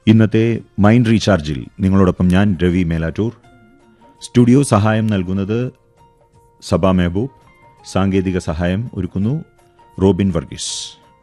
ഇന്നത്തെ മൈൻഡ് റീചാർജിൽ നിങ്ങളോടൊപ്പം ഞാൻ രവി മേലാറ്റൂർ സ്റ്റുഡിയോ സഹായം നൽകുന്നത് സബാ മെഹബൂബ് സാങ്കേതിക സഹായം ഒരുക്കുന്നു റോബിൻ വർഗീസ്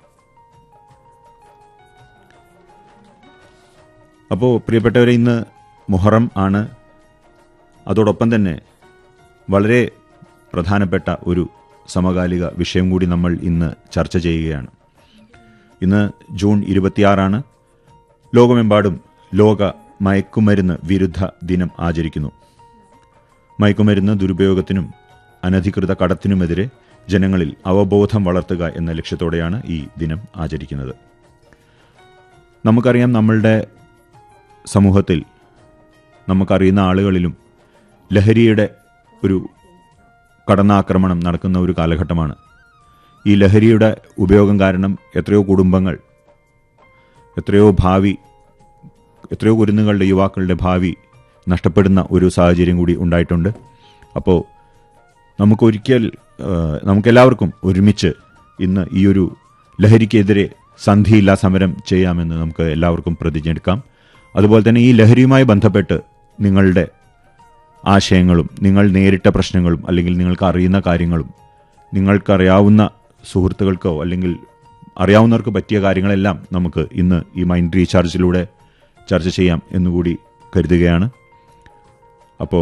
അപ്പോൾ പ്രിയപ്പെട്ടവരെ ഇന്ന് മുഹറം ആണ് അതോടൊപ്പം തന്നെ വളരെ പ്രധാനപ്പെട്ട ഒരു സമകാലിക വിഷയം കൂടി നമ്മൾ ഇന്ന് ചർച്ച ചെയ്യുകയാണ് ഇന്ന് ജൂൺ ഇരുപത്തിയാറാണ് ലോകമെമ്പാടും ലോക മയക്കുമരുന്ന് വിരുദ്ധ ദിനം ആചരിക്കുന്നു മയക്കുമരുന്ന് ദുരുപയോഗത്തിനും അനധികൃത കടത്തിനുമെതിരെ ജനങ്ങളിൽ അവബോധം വളർത്തുക എന്ന ലക്ഷ്യത്തോടെയാണ് ഈ ദിനം ആചരിക്കുന്നത് നമുക്കറിയാം നമ്മളുടെ സമൂഹത്തിൽ നമുക്കറിയുന്ന ആളുകളിലും ലഹരിയുടെ ഒരു കടന്നാക്രമണം നടക്കുന്ന ഒരു കാലഘട്ടമാണ് ഈ ലഹരിയുടെ ഉപയോഗം കാരണം എത്രയോ കുടുംബങ്ങൾ എത്രയോ ഭാവി എത്രയോ കുരുന്നുകളുടെ യുവാക്കളുടെ ഭാവി നഷ്ടപ്പെടുന്ന ഒരു സാഹചര്യം കൂടി ഉണ്ടായിട്ടുണ്ട് അപ്പോൾ നമുക്കൊരിക്കൽ ആ, നമുക്കെല്ലാവർക്കും ഒരുമിച്ച് ഇന്ന് ഈ ഒരു ലഹരിക്കെതിരെ സന്ധിയില്ലാ സമരം ചെയ്യാമെന്ന് നമുക്ക് എല്ലാവർക്കും പ്രതിജ്ഞ എടുക്കാം അതുപോലെ തന്നെ ഈ ലഹരിയുമായി ബന്ധപ്പെട്ട് നിങ്ങളുടെ ആശയങ്ങളും നിങ്ങൾ നേരിട്ട പ്രശ്നങ്ങളും അല്ലെങ്കിൽ നിങ്ങൾക്ക് അറിയുന്ന കാര്യങ്ങളും നിങ്ങൾക്കറിയാവുന്ന സുഹൃത്തുക്കൾക്കോ അല്ലെങ്കിൽ അറിയാവുന്നവർക്ക് പറ്റിയ കാര്യങ്ങളെല്ലാം നമുക്ക് ഇന്ന് ഈ മൈൻഡ് റീചാർജിലൂടെ ചർച്ച ചെയ്യാം എന്നുകൂടി കരുതുകയാണ് അപ്പോൾ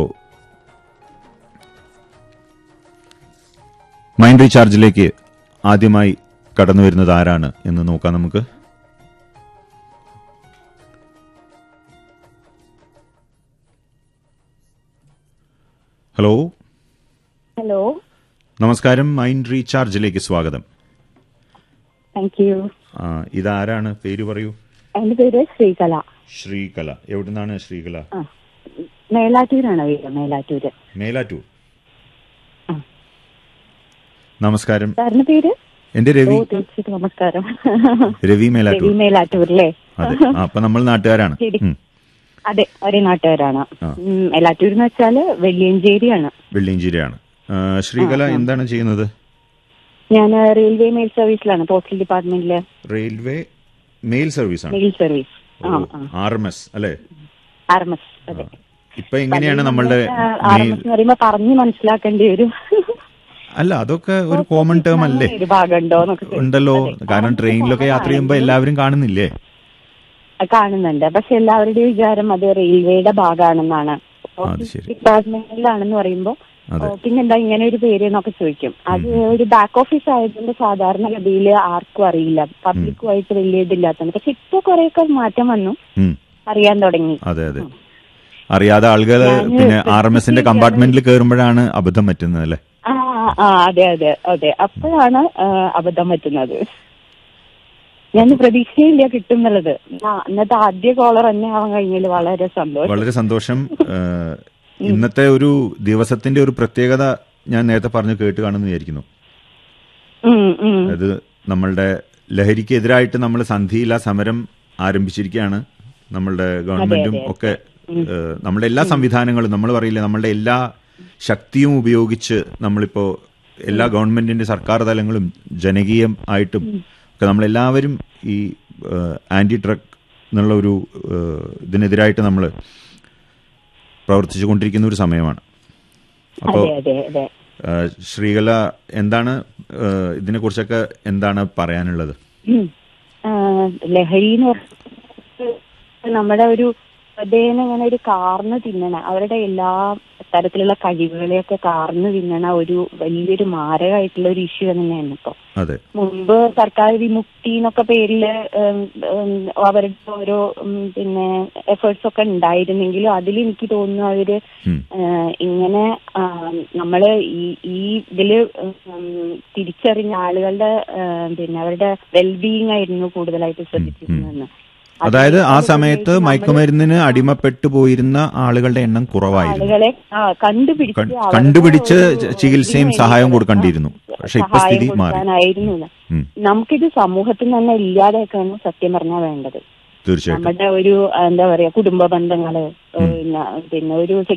മൈൻഡ് റീചാർജിലേക്ക് ആദ്യമായി കടന്നു വരുന്നത് ആരാണ് എന്ന് നോക്കാം നമുക്ക് ഹലോ ഹലോ നമസ്കാരം മൈൻഡ് റീചാർജിലേക്ക് സ്വാഗതം താങ്ക് യു ആ, ഇതാരാണ് പേര് പറയൂ എന്റെ പേര് ശ്രീകല ശ്രീകല എവിടുന്നാണ് ശ്രീകല ആ മേലാറ്റൂരാണ് വീട് മേലാറ്റൂര് മേലാറ്റൂർ ആ. നമസ്കാരം സാറിന്റെ പേര് എന്റെ ഓ രവി തീർച്ചയായിട്ടും നമസ്കാരം രവി രവി മേലാറ്റൂർ മേലാറ്റൂർ അല്ലേ അതെ ആ, അപ്പൊ നമ്മൾ നാട്ടുകാരാണ് ശരി. ഉം. അതെ ഒരേ നാട്ടുകാരാണ് ആ. ഉം, മേലാറ്റൂർ എന്ന് വെച്ചാല് വെള്ളിയഞ്ചേരിയാണ് വെള്ളിയഞ്ചേരിയാണ് ആ, ശ്രീകല എന്താണ് ചെയ്യുന്നത് ഞാൻ റെയിൽവേ മെയിൽ സർവീസിലാണ് പോസ്റ്റൽ ഡിപ്പാർട്ട്മെന്റില് റെയിൽവേ മെയിൽ സർവീസ് ആണ് മെയിൽ സർവീസ് ആ ആ ആർ എം എസ് അല്ലെ ആർ എം എസ് അതെ ഇപ്പൊ എങ്ങനെയാണ് നമ്മളുടെ ആർ എം മെയിൽ എസ് എന്ന് പറയുമ്പോ പറഞ്ഞു മനസ്സിലാക്കേണ്ടി വരും അല്ല അതൊക്കെ ഒരു കോമൺ ടേം അല്ലേ ഒരു ഭാഗമുണ്ടോ എന്നൊക്കെ ചോദിക്കും. ഉണ്ടല്ലോ അതെ. കാരണം ട്രെയിനിലൊക്കെ യാത്ര ചെയ്യുമ്പോ എല്ലാവരും കാണുന്നില്ലേ കാണുന്നുണ്ട് പക്ഷെ എല്ലാവരുടെയും വിചാരം അത് റെയിൽവേയുടെ ഭാഗമാണെന്നാണ് അത് ശരി. ഡിപ്പാർട്ട്മെന്റിലാണെന്ന് പറയുമ്പോ അതെ. ഓ, പിന്നെന്താ ഇങ്ങനെ ഒരു പേര് എന്നൊക്കെ ചോദിക്കും അത് ഒരു ബാക്ക് ഓഫീസ് ആയതുകൊണ്ട് സാധാരണഗതിയിൽ ആർക്കും അറിയില്ല പബ്ലിക്കുമായിട്ട് വലിയ ഇതില്ലാത്തത് പക്ഷെ ഇപ്പൊ കുറെയൊക്കെ മാറ്റം വന്നു ഉം. അറിയാൻ തുടങ്ങി അതെ അതെ അറിയാതെ ആളുകൾ ഞാന് പിന്നെ ആർ എം എസിന്റെ കമ്പാർട്ട്മെന്റിൽ കയറുമ്പോഴാണ് അബദ്ധം പറ്റുന്നത് അല്ലേ ആ ആ അതെ അതെ അതെ അപ്പോഴാണ് ആ, അബദ്ധം പറ്റുന്നത് ഞാൻ പ്രതീക്ഷയില്ല കിട്ടും എന്നുള്ളത് ആ, ഇന്നത്തെ ആദ്യ കോളർ തന്നെ ആവാൻ കഴിഞ്ഞതിൽ വളരെ സന്തോഷം വളരെ സന്തോഷം ഏഹ്, ഇന്നത്തെ ഒരു ദിവസത്തിന്റെ ഒരു പ്രത്യേകത ഞാൻ നേരത്തെ പറഞ്ഞു കേട്ട് കാണുമെന്ന് വിചാരിക്കുന്നു ഉം, ഉം. അതായത് നമ്മളുടെ ലഹരിക്കെതിരായിട്ട് നമ്മൾ സന്ധിയില്ല സമരം ആരംഭിച്ചിരിക്കുകയാണ് നമ്മളുടെ ഗവൺമെന്റും അതെ. ഒക്കെ ഏഹ്, നമ്മളുടെ എല്ലാ സംവിധാനങ്ങളും നമ്മൾ പറയില്ലേ നമ്മളുടെ എല്ലാ ശക്തിയും ഉപയോഗിച്ച് നമ്മളിപ്പോ എല്ലാ ഗവൺമെന്റിന്റെ സർക്കാർ തലങ്ങളും ജനകീയം ആയിട്ടും ഒക്കെ നമ്മളെല്ലാവരും ഈ ആന്റി ഡ്രഗ് എന്നുള്ള ഒരു ഏഹ്, ഇതിനെതിരായിട്ട് നമ്മൾ പ്രവർത്തിച്ചുകൊണ്ടിരിക്കുന്ന ഒരു സമയമാണ് അപ്പോൾ അതെ അതെ അതെ ഏഹ് ശ്രീകല എന്താണ് ഏഹ് ഇതിനെക്കുറിച്ചൊക്കെ എന്താണ് പറയാനുള്ളത് ഉം. ആ, ലഹരി എന്ന് പറഞ്ഞാൽ നമ്മുടെ ഒരു ഹൃദയനെ ഇങ്ങനെ ഒരു കാർന്ന് തിന്നണ അവരുടെ എല്ലാ തരത്തിലുള്ള കഴിവുകളെയൊക്കെ കാർന്ന് തിന്നണ ഒരു വലിയൊരു മാരകമായിട്ടുള്ള ഒരു ഇഷ്യൂ തന്നെയാണ് ഇപ്പൊ അതെ മുമ്പ് സർക്കാർ വിമുക്തി എന്നൊക്കെ പേരില് ഉം, ഉം, അവരുടെ ഓരോ ഉം, പിന്നെ എഫേർട്സ് ഒക്കെ ഉണ്ടായിരുന്നെങ്കിലും അതിൽ എനിക്ക് തോന്നുന്നു അവര് ഉം. ഏഹ് ഇങ്ങനെ ആ, നമ്മള് ഈ ഈ ഇതില് ഉം, തിരിച്ചറിഞ്ഞ ആളുകളുടെ ഏഹ്, പിന്നെ അവരുടെ വെൽബീയിങ് ആയിരുന്നു കൂടുതലായിട്ട് ശ്രദ്ധിച്ചിരുന്നതെന്ന് അതായത് ആ അതിന് സമയത്ത് നമ്മള് മയക്കുമരുന്നിന് അടിമപ്പെട്ടു പോയിരുന്ന ആളുകളുടെ എണ്ണം കുറവായിരുന്നു ആളുകളെ ആ, കണ്ടുപിടിച്ച് കൺ- അവരുടെ കണ്ടുപിടിച്ച് ഒരു ചികിത്സയും ഇതിന് സഹായവും വേണ്ടി കൊടുക്കേണ്ടിയിരുന്നു ആ, പക്ഷെ ഇപ്പൊ സഹായം സ്ഥിതി മാറി കൊടുക്കാനായിരുന്നു ഇത്. ഉം. നമുക്കിത് സമൂഹത്തിൽ തന്നെ ഇല്ലാതെയൊക്കെയാണ് സത്യം പറഞ്ഞാൽ വേണ്ടത് തീർച്ചയായിട്ടും നമ്മുടെ ഒരു എന്താ പറയാ കുടുംബ ബന്ധങ്ങള് പിന്നെ പിന്നെ ഒരു